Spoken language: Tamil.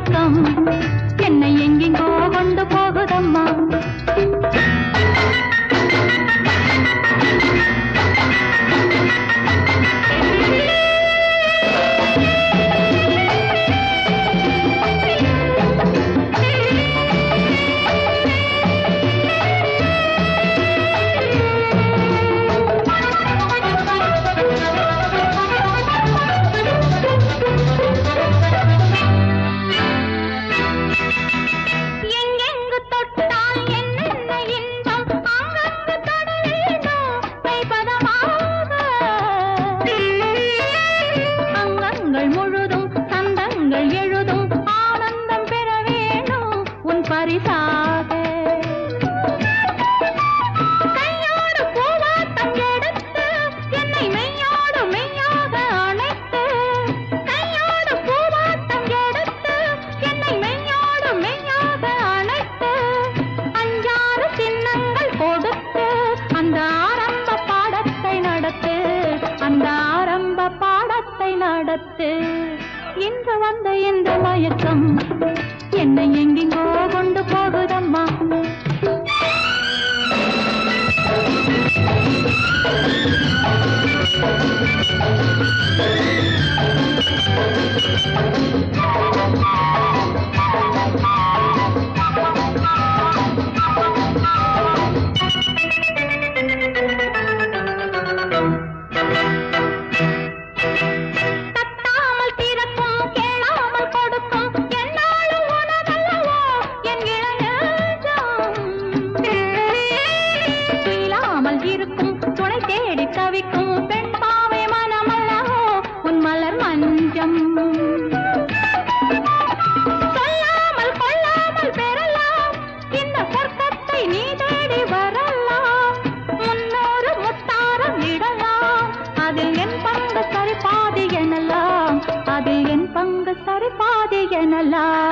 மயக்கம் என்னை எங்கெங்கோ கொண்டு போகுதம்மா எங்கெங்கு தொட்டால் என்னென்ன இன்பம் அங்கங்கு தொட வேண்டும் மெய்பதமாக அங்கங்கள் முழுதும் சந்தங்கள் எழுதும் ஆனந்தம் பெற வேணும் உன் பரிசாக கையோடு பூவாட்டம் எடுத்து என்னை மெய்யோடு மெய்யாக அணைத்து கையோடு பூவாட்டம் எடுத்து என்னை மெய்யோடு மெய்யாக அணைத்து அஞ்சாறு சின்னங்கள் கொடுத்து அந்த ஆரம்ப பாடத்தை நடத்து அந்த ஆரம்ப பாடத்தை நடத்து இன்று வந்த இந்த மயக்கம் என்னை எங்கெங்கோ கொண்டு போகுதம்மா தட்டாமல் திறக்கும் கேளாமல் கொடுக்கும் என்னாலும் உனதல்லவோ என் இளைஞம் துயிலாமல் இருக்கும் துணை தேடி தவிக்கும் பெண் பாவை மனமல்லவோ உன் மலர் மஞ்சம் சொல்லாமல் கொள்ளாமல் பெறலாம் இந்த சொர்க்கத்தை நீ தேடி வரலாம் முன்னூறு முத்தாரம் இடலாம் அதில் என் பங்கு சரி பாதி எனலாம் அதில் என் பங்கு சரி பாதி எனலாம்